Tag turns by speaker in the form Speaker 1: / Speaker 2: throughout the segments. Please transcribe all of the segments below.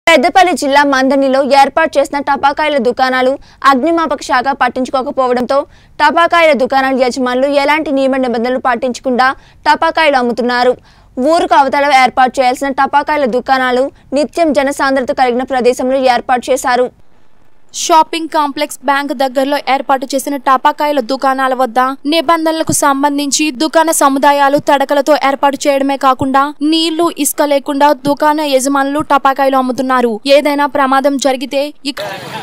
Speaker 1: పెద్దపల్లి జిల్లా మందనిలో ఏర్పాటు చేసిన టపాకాయల దుకాణాలు అగ్నిమాపక శాఖ పట్టించుకోకపోవడంతో టపాకాయల దుకాణాల యజమానులు ఎలాంటి నియమ నిబంధనలు పాటించకుండా టపాకాయలు అమ్ముతున్నారు ఊరుకు అవతల ఏర్పాటు చేయాల్సిన టపాకాయల దుకాణాలు నిత్యం జనసాంద్రత కలిగిన ప్రదేశంలో ఏర్పాటు చేశారు
Speaker 2: షాపింగ్ కాంప్లెక్స్ బ్యాంక్ దగ్గరలో ఏర్పాటు చేసిన టపాకాయల దుకాణాల వద్ద నిబంధనలకు సంబంధించి దుకాణ సముదాయాలు తడకలతో ఏర్పాటు చేయడమే కాకుండా నీళ్లు ఇసుక లేకుండా దుకాణ యజమానులు టపాకాయలు అమ్ముతున్నారు ఏదైనా ప్రమాదం జరిగితే ఇక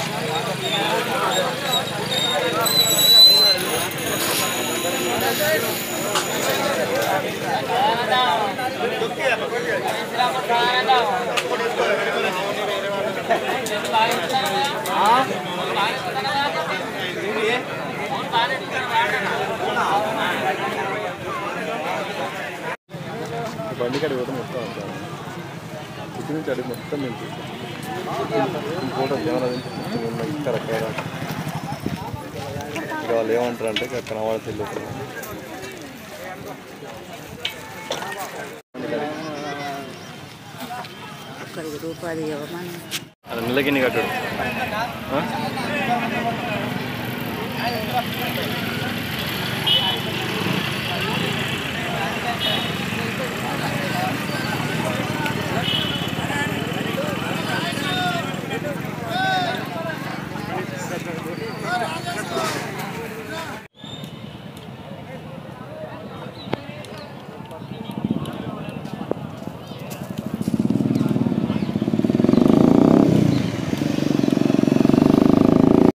Speaker 3: బండి కాడికి పోతే మొత్తం వస్తాను ఇటు నుంచి అడిగి మొత్తం నుంచి ఫోటో ఏమన్నా మొత్తం ఉన్న ఇంకా రకాల ఇక వాళ్ళు ఏమంటారు అంటే ఇక కనవాడ తెలియదు
Speaker 4: ఒక్కరికి రూపాయి ఇవ్వమని
Speaker 3: అది నెలకి ఎన్ని కట్టాడు ఆ?